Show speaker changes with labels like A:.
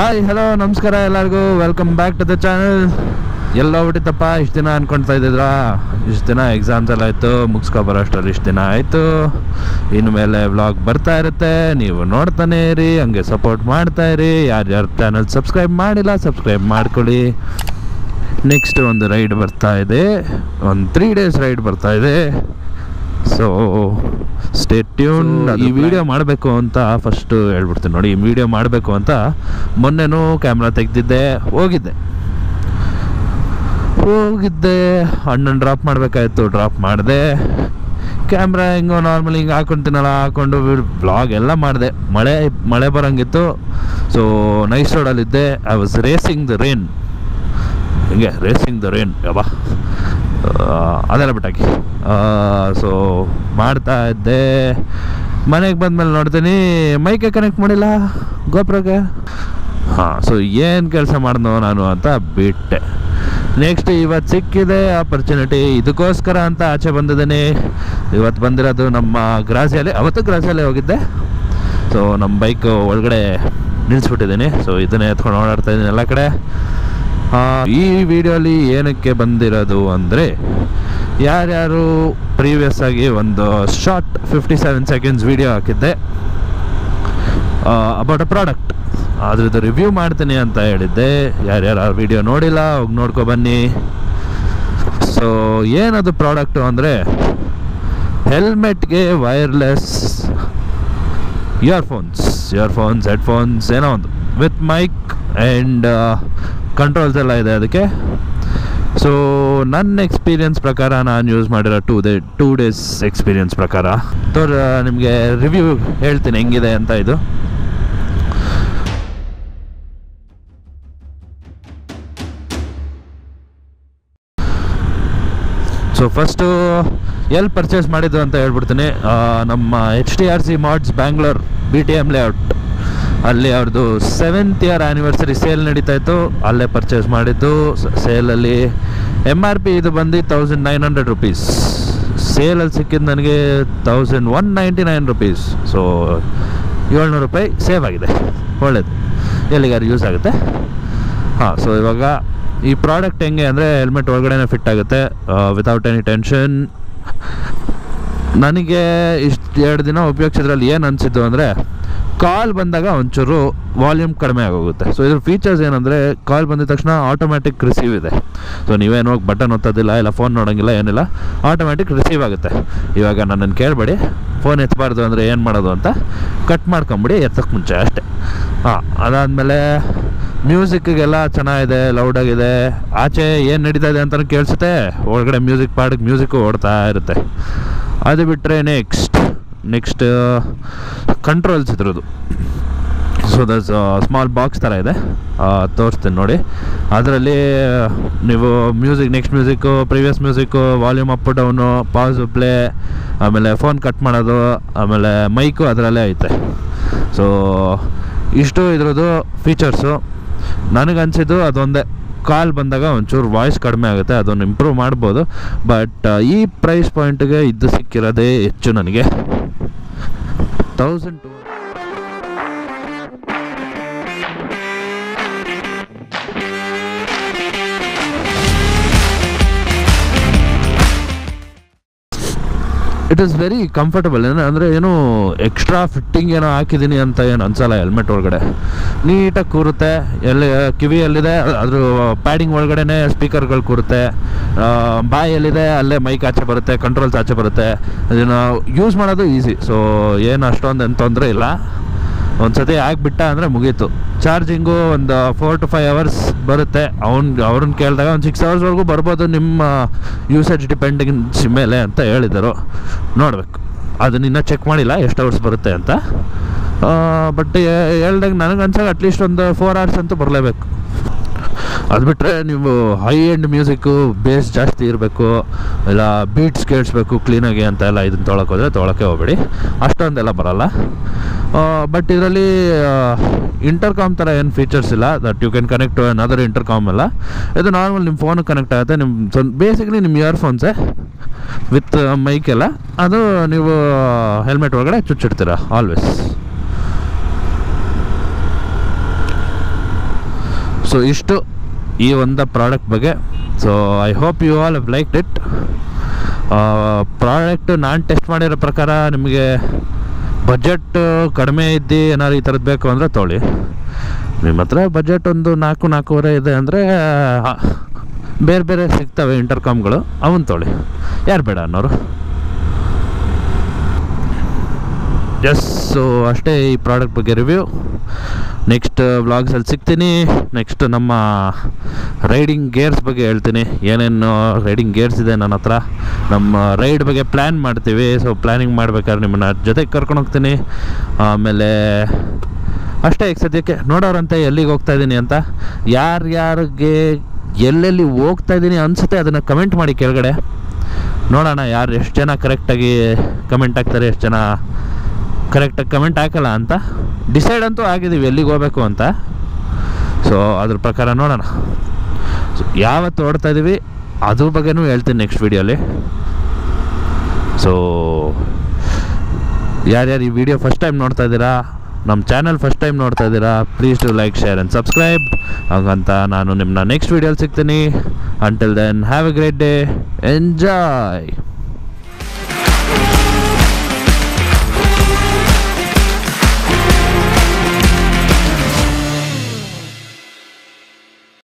A: hi hello ನಮಸ್ಕಾರ ಎಲ್ಲರಿಗೂ welcome back to the channel ಎಲ್ಲ ಹೋಗ್ಬಿಟ್ಟಿತ್ತಪ್ಪ ಇಷ್ಟು ದಿನ ಅನ್ಕೊಳ್ತಾ ಇದ್ದಿದ್ರಾ ಇಷ್ಟು ದಿನ ಎಕ್ಸಾಮ್ಸ್ ಎಲ್ಲ ಆಯಿತು ಮುಗಿಸ್ಕೊ ಬರೋಷ್ಟರಲ್ಲಿ ಇಷ್ಟು ದಿನ ಆಯಿತು ಇನ್ನು ಮೇಲೆ ವ್ಲಾಗ್ ಬರ್ತಾ ಇರುತ್ತೆ ನೀವು ನೋಡ್ತಾನೆ ಇರಿ ಹಂಗೆ ಸಪೋರ್ಟ್ ಮಾಡ್ತಾ ಇರಿ ಯಾರ್ಯಾರು ಚಾನಲ್ ಸಬ್ಸ್ಕ್ರೈಬ್ ಮಾಡಿಲ್ಲ ಸಬ್ಸ್ಕ್ರೈಬ್ ಮಾಡ್ಕೊಳ್ಳಿ ನೆಕ್ಸ್ಟ್ ಒಂದು ರೈಡ್ ಬರ್ತಾ ಇದೆ ಒಂದು ತ್ರೀ ಡೇಸ್ ರೈಡ್ ಬರ್ತಾ ಇದೆ ಸೊ ಸ್ಟೇ ಟ್ಯೂನ್ ಈ ವಿಡಿಯೋ ಮಾಡಬೇಕು ಅಂತ ಫಸ್ಟು ಹೇಳ್ಬಿಡ್ತೀನಿ ನೋಡಿ ಈ ವಿಡಿಯೋ ಮಾಡಬೇಕು ಅಂತ ಮೊನ್ನೆನೂ ಕ್ಯಾಮ್ರಾ ತೆಗ್ದಿದ್ದೆ ಹೋಗಿದ್ದೆ ಹೋಗಿದ್ದೆ ಅಣ್ಣನ ಡ್ರಾಪ್ ಮಾಡಬೇಕಾಯ್ತು ಡ್ರಾಪ್ ಮಾಡಿದೆ ಕ್ಯಾಮ್ರಾ ಹೆಂಗೋ ನಾರ್ಮಲಿ ಹಿಂಗೆ ಹಾಕೊಂತೀನಲ್ಲ ಹಾಕೊಂಡು ಬ್ಲಾಗ್ ಎಲ್ಲ ಮಾಡಿದೆ ಮಳೆ ಮಳೆ ಬರೋಂಗಿತ್ತು ಸೊ ನೈಸ್ ರೋಡಲ್ಲಿದ್ದೆ I was racing the rain ಹಿಂಗೆ ರೇಸಿಂಗ್ ದ ರೇನ್ ಯಬ್ಬಾ ಅದೆಲ್ಲ ಬಿಟ್ಟಾಕಿ ಸೊ ಮಾಡ್ತಾ ಇದ್ದೆ ಮನೆಗೆ ಬಂದ್ಮೇಲೆ ನೋಡ್ತೀನಿ ಮೈಕೆ ಕನೆಕ್ಟ್ ಮಾಡಿಲ್ಲ ಗೋಪ್ರಗೆ ಹಾಂ ಸೊ ಏನು ಕೆಲಸ ಮಾಡಿದ್ನೋ ನಾನು ಅಂತ ಬಿಟ್ಟೆ ನೆಕ್ಸ್ಟ್ ಇವತ್ತು ಸಿಕ್ಕಿದೆ ಆಪರ್ಚುನಿಟಿ ಇದಕ್ಕೋಸ್ಕರ ಅಂತ ಆಚೆ ಬಂದಿದ್ದೀನಿ ಇವತ್ತು ಬಂದಿರೋದು ನಮ್ಮ ಗ್ರಾಸಿಯಲ್ಲಿ ಅವತ್ತು ಗ್ರಾಸಿಯಲ್ಲಿ ಹೋಗಿದ್ದೆ ಸೊ ನಮ್ಮ ಬೈಕ್ ಒಳಗಡೆ ನಿಲ್ಲಿಸ್ಬಿಟ್ಟಿದ್ದೀನಿ ಸೊ ಇದನ್ನೇ ಎತ್ಕೊಂಡು ಓಡಾಡ್ತಾ ಇದ್ದೀನಿ ಎಲ್ಲ ಕಡೆ ಆ, ಈ ವಿಡಿಯೋಲಿ ಏನಕ್ಕೆ ಬಂದಿರೋದು ಅಂದರೆ ಯಾರ್ಯಾರು ಪ್ರೀವಿಯಸ್ ಆಗಿ ಒಂದು short fifty seven seconds video ಹಾಕಿದ್ದೆ ಅಬೌಟ್ ಅ ಪ್ರಾಡಕ್ಟ್ ಅದ್ರದ್ದು ರಿವ್ಯೂ ಮಾಡ್ತೀನಿ ಅಂತ ಹೇಳಿದ್ದೆ ಯಾರ್ಯಾರು ಆ ವಿಡಿಯೋ ನೋಡಿಲ್ಲ ಹೋಗಿ ನೋಡ್ಕೊ ಬನ್ನಿ ಸೊ ಏನದು ಪ್ರಾಡಕ್ಟು ಅಂದರೆ ಹೆಲ್ಮೆಟ್ಗೆ ವೈರ್ಲೆಸ್ ಇಯರ್ಫೋನ್ಸ್ ಇಯರ್ಫೋನ್ಸ್ ಹೆಡ್ಫೋನ್ಸ್ ಏನೋ ಒಂದು ವಿತ್ ಮೈಕ್ ಆ್ಯಂಡ್ ಕಂಟ್ರೋಲ್ಸ್ ಎಲ್ಲ ಇದೆ ಅದಕ್ಕೆ ಸೊ ನನ್ನ ಎಕ್ಸ್ಪೀರಿಯನ್ಸ್ ಪ್ರಕಾರ ನಾನು ಯೂಸ್ ಮಾಡಿರೋ two day two days experience ಪ್ರಕಾರ ತೋರ್ ನಿಮಗೆ ರಿವ್ಯೂ ಹೇಳ್ತೀನಿ ಹೆಂಗಿದೆ ಅಂತ ಇದು ಸೊ ಫಸ್ಟು ಎಲ್ಲಿ ಪರ್ಚೇಸ್ ಮಾಡಿದ್ದು ಅಂತ ಹೇಳ್ಬಿಡ್ತೀನಿ ಆ, ನಮ್ಮ H T R C mods Bangalore B T M layout ಅಲ್ಲಿ ಅವ್ರದ್ದು ಸೆವೆಂತ್ ಇಯರ್ ಆ್ಯನಿವರ್ಸರಿ ಸೇಲ್ ನಡೀತಾ ಇತ್ತು ಅಲ್ಲೇ ಪರ್ಚೇಸ್ ಮಾಡಿದ್ದು ಸೇಲಲ್ಲಿ ಎಮ್ ಆರ್ ಪಿ ಇದು ಬಂದು ತೌಸಂಡ್ ನೈನ್ ಹಂಡ್ರೆಡ್ ರುಪೀಸ್ ಸೇಲಲ್ಲಿ ಸಿಕ್ಕಿದ್ದು ನನಗೆ thousand one ninety nine rupees so ಏಳ್ನೂರು ರೂಪಾಯಿ ಸೇವ್ ಆಗಿದೆ ಒಳ್ಳೇದು ಎಲ್ಲಿಗಾರು ಯೂಸ್ ಆಗುತ್ತೆ ಹಾಂ ಸೊ ಇವಾಗ ಈ ಪ್ರಾಡಕ್ಟ್ ಹೆಂಗೆ ಅಂದರೆ ಹೆಲ್ಮೆಟ್ ಒಳಗಡೆನೇ ಫಿಟ್ ಆಗುತ್ತೆ ವಿತೌಟ್ ಎನಿ ಟೆನ್ಷನ್ ನನಗೆ ಇಷ್ಟು ಎರಡು ದಿನ ಉಪಯೋಗಿಸಿದ್ರಲ್ಲಿ ಏನು ಅನಿಸಿದ್ದು ಅಂದರೆ ಕಾಲ್ ಬಂದಾಗ ಒಂಚೂರು ವಾಲ್ಯೂಮ್ ಕಡಿಮೆ ಆಗೋಗುತ್ತೆ ಸೊ ಇದ್ರ ಫೀಚರ್ಸ್ ಏನಂದರೆ ಕಾಲ್ ಬಂದಿದ ತಕ್ಷಣ ಆಟೋಮ್ಯಾಟಿಕ್ ರಿಸೀವ್ ಇದೆ ಸೊ ನೀವೇನು ಹೋಗಿ ಬಟನ್ ಒತ್ತೋದಿಲ್ಲ ಇಲ್ಲ ಫೋನ್ ನೋಡೋಂಗಿಲ್ಲ ಏನಿಲ್ಲ ಆಟೋಮ್ಯಾಟಿಕ್ ರಿಸೀವ್ ಆಗುತ್ತೆ ಇವಾಗ ನನ್ನನ್ನು ಕೇಳಬೇಡಿ ಫೋನ್ ಎತ್ತಬಾರ್ದು ಅಂದರೆ ಏನು ಮಾಡೋದು ಅಂತ ಕಟ್ ಮಾಡ್ಕೊಂಬಿಡಿ ಎತ್ತಕ್ಕೆ ಮುಂಚೆ ಅಷ್ಟೇ ಹಾಂ ಅದಾದಮೇಲೆ ಮ್ಯೂಸಿಕ್ಗೆಲ್ಲ ಚೆನ್ನಾಗಿದೆ ಲೌಡಾಗಿದೆ ಆಚೆ ಏನು ನಡೀತಾ ಇದೆ ಅಂತಲೂ ಕೇಳಿಸುತ್ತೆ ಒಳಗಡೆ ಮ್ಯೂಸಿಕ್ ಪಾಡಿಗೆ ಮ್ಯೂಸಿಕ್ಕು ಓಡ್ತಾ ಇರುತ್ತೆ ಅದು ಬಿಟ್ಟರೆ ನೆಕ್ಸ್ಟ್ ನೆಕ್ಸ್ಟ್ ಕಂಟ್ರೋಲ್ಸ್ ಇದ್ರದ್ದು ಸೊ ದಸ್ ಸ್ಮಾಲ್ ಬಾಕ್ಸ್ ಥರ ಇದೆ ಆ, ತೋರಿಸ್ತೀನಿ ನೋಡಿ ಅದರಲ್ಲಿ ನೀವು music next music previous music volume up down pause play ಆಮೇಲೆ ಫೋನ್ ಕಟ್ ಮಾಡೋದು ಆಮೇಲೆ ಮೈಕು ಅದರಲ್ಲೇ ಐತೆ ಸೊ ಇಷ್ಟು ಇದ್ರದ್ದು ಫೀಚರ್ಸು ನನಗನ್ಸಿದ್ದು ಅದೊಂದೇ ಕಾಲ್ ಬಂದಾಗ ಒಂಚೂರು ವಾಯ್ಸ್ ಕಡಿಮೆ ಆಗುತ್ತೆ ಅದನ್ನು ಇಂಪ್ರೂವ್ ಮಾಡ್ಬೋದು ಬಟ್ ಈ ಪ್ರೈಸ್ ಪಾಯಿಂಟ್ಗೆ ಇದು ಸಿಕ್ಕಿರೋದೇ ಹೆಚ್ಚು ನನಗೆ thousand two it is very comfortable ಏನು ಅಂದರೆ ಏನು ಎಕ್ಸ್ಟ್ರಾ ಫಿಟ್ಟಿಂಗ್ ಏನೋ ಹಾಕಿದ್ದೀನಿ ಅಂತ ಏನು ಅನ್ಸಲ್ಲ ಹೆಲ್ಮೆಟ್ ಒಳಗಡೆ ನೀಟಾಗಿ ಕೂರುತ್ತೆ ಎಲ್ಲಿ ಕಿವಿಯಲ್ಲಿದೆ ಅದ್ರ ಪ್ಯಾಡಿಂಗ್ ಒಳಗಡೆನೆ ಸ್ಪೀಕರ್ಗಳು ಕೂರುತ್ತೆ ಆ, ಬಾಯಲ್ಲಿದೆ ಅಲ್ಲೇ ಮೈಕ್ ಆಚೆ ಬರುತ್ತೆ ಕಂಟ್ರೋಲ್ಸ್ ಆಚೆ ಬರುತ್ತೆ ಅದನ್ನು ಯೂಸ್ ಮಾಡೋದು ಈಸಿ ಸೊ ಏನು ಅಷ್ಟೊಂದು ಏನು ತೊಂದರೆ ಇಲ್ಲ ಒಂದು ಸತಿ ಆಗಿಬಿಟ್ಟ ಅಂದರೆ ಮುಗೀತು ಚಾರ್ಜಿಂಗು ಒಂದು ಫೋರ್ ಟು ಫೈವ್ ಅವರ್ಸ್ ಬರುತ್ತೆ ಅವ್ನು ಅವ್ರನ್ನ ಕೇಳಿದಾಗ ಒಂದು ಸಿಕ್ಸ್ ಅವರ್ಸ್ವರೆಗೂ ಬರ್ಬೋದು ನಿಮ್ಮ ಯೂಸೇಜ್ ಡಿಪೆಂಡೆನ್ಸಿ ಮೇಲೆ ಅಂತ ಹೇಳಿದರು ನೋಡಬೇಕು ಅದನ್ನ ಇನ್ನೂ ಚೆಕ್ ಮಾಡಿಲ್ಲ ಎಷ್ಟು ಅವರ್ಸ್ ಬರುತ್ತೆ ಅಂತ ಬಟ್ ಹೇಳ್ದಾಗ ನನಗೆ ಅನ್ಸಾಗ ಅಟ್ಲೀಸ್ಟ್ ಒಂದು ಫೋರ್ ಅವರ್ಸ್ ಅಂತೂ ಬರಲೇಬೇಕು ಅದು ಬಿಟ್ಟರೆ ನೀವು ಹೈ ಎಂಡ್ ಮ್ಯೂಸಿಕ್ಕು ಬೇಸ್ ಜಾಸ್ತಿ ಇರಬೇಕು ಇಲ್ಲ ಬೀಟ್ಸ್ ಕೇಳಿಸ್ಬೇಕು ಕ್ಲೀನಾಗಿ ಅಂತ ಎಲ್ಲ ಇದನ್ನ ತೊಗೊಳಕ್ಕೆ ಹೋದರೆ ತೊಗೊಳಕ್ಕೆ ಹೋಗ್ಬೇಡಿ ಅಷ್ಟೊಂದೆಲ್ಲ ಬರಲ್ಲ ಬಟ್ ಇದರಲ್ಲಿ ಇಂಟರ್ಕಾಮ್ ಥರ ಏನು ಫೀಚರ್ಸ್ ಇಲ್ಲ that you can connect to other intercom ಎಲ್ಲ ಇದು ನಾರ್ಮಲ್ ನಿಮ್ಮ ಫೋನಿಗೆ ಕನೆಕ್ಟ್ ಆಗುತ್ತೆ ನಿಮ್ಮ ಸ್ವಂತ ಬೇಸಿಕ್ಲಿ ನಿಮ್ಮ ಇಯರ್ಫೋನ್ಸೇ ವಿತ್ ಮೈಕ್ ಎಲ್ಲ ಅದು ನೀವು ಹೆಲ್ಮೆಟ್ ಒಳಗಡೆ ಚುಚ್ಚಿಡ್ತೀರ ಆಲ್ವೇಸ್ ಸೊ ಇಷ್ಟು ಈ ಒಂದು ಪ್ರಾಡಕ್ಟ್ ಬಗ್ಗೆ so I hope you all have like it product ನಾನು ಟೆಸ್ಟ್ ಮಾಡಿರೋ ಪ್ರಕಾರ ನಿಮಗೆ ಬಜೆಟ್ ಕಡಿಮೆ ಇದ್ದು ಏನಾದ್ರು ಈ ಥರದ್ದು ಬೇಕು ಅಂದರೆ ತೊಗೊಳ್ಳಿ ನಿಮ್ಮ ಹತ್ರ ಬಜೆಟ್ ಒಂದು ನಾಲ್ಕು ನಾಲ್ಕೂವರೆ ಇದೆ ಅಂದರೆ ಬೇರೆ ಬೇರೆ ಸಿಗ್ತವೆ ಇಂಟರ್ಕಾಮ್ಗಳು ಅವನ್ನ ತೊಗೊಳ್ಳಿ ಯಾರು ಬೇಡ ಅನ್ನೋರು ಜಸ್ಟ್ ಸೊ ಅಷ್ಟೇ ಈ ಪ್ರಾಡಕ್ಟ್ ಬಗ್ಗೆ ರಿವ್ಯೂ ನೆಕ್ಸ್ಟ್ ವ್ಲಾಗ್ಸಲ್ಲಿ ಸಿಗ್ತೀನಿ ನೆಕ್ಸ್ಟ್ ನಮ್ಮ ರೈಡಿಂಗ್ ಗೇರ್ಸ್ ಬಗ್ಗೆ ಹೇಳ್ತೀನಿ ಏನೇನು ರೈಡಿಂಗ್ ಗೇರ್ಸ್ ಇದೆ ನನ್ನ ಹತ್ರ ನಮ್ಮ ರೈಡ್ ಬಗ್ಗೆ ಪ್ಲ್ಯಾನ್ ಮಾಡ್ತೀವಿ ಸೊ ಪ್ಲ್ಯಾನಿಂಗ್ ಮಾಡ್ಬೇಕಾದ್ರೆ ನಿಮ್ಮನ್ನ ಜೊತೆಗೆ ಕರ್ಕೊಂಡು ಹೋಗ್ತೀನಿ ಆಮೇಲೆ ಅಷ್ಟೇ ಈಗ ಸದ್ಯಕ್ಕೆ ನೋಡೋರಂತೆ ಎಲ್ಲಿಗೆ ಹೋಗ್ತಾ ಇದ್ದೀನಿ ಅಂತ ಯಾರ್ಯಾರಿಗೆ ಎಲ್ಲೆಲ್ಲಿ ಹೋಗ್ತಾ ಇದ್ದೀನಿ ಅನಿಸುತ್ತೆ ಅದನ್ನು ಕಮೆಂಟ್ ಮಾಡಿ ಕೆಳಗಡೆ ನೋಡೋಣ ಯಾರು ಎಷ್ಟು ಜನ ಕರೆಕ್ಟಾಗಿ ಕಮೆಂಟ್ ಹಾಕ್ತಾರೆ ಎಷ್ಟು ಜನ ಕರೆಕ್ಟಾಗಿ ಕಮೆಂಟ್ ಹಾಕಲ್ಲ ಅಂತ ಡಿಸೈಡ್ ಅಂತೂ ಆಗಿದ್ದೀವಿ ಎಲ್ಲಿಗೆ ಹೋಗ್ಬೇಕು ಅಂತ ಸೊ ಅದ್ರ ಪ್ರಕಾರ ನೋಡೋಣ ಸೊ ಯಾವತ್ತು ಓಡ್ತಾ ಇದ್ದೀವಿ ಅದ್ರ ಬಗ್ಗೆನೂ ಹೇಳ್ತೀನಿ ನೆಕ್ಸ್ಟ್ ವೀಡಿಯೋಲಿ ಸೊ ಯಾರ್ಯಾರು ಈ ವಿಡಿಯೋ ಫಸ್ಟ್ ಟೈಮ್ ನೋಡ್ತಾ ಇದ್ದೀರಾ ನಮ್ಮ ಚಾನಲ್ ಫಸ್ಟ್ ಟೈಮ್ ನೋಡ್ತಾ ಇದ್ದೀರಾ please to like share and subscribe ಹಾಗಂತ ನಾನು ನಿಮ್ಮನ್ನ ನೆಕ್ಸ್ಟ್ ವೀಡಿಯೋಲಿ ಸಿಗ್ತೀನಿ until then have a great day enjoy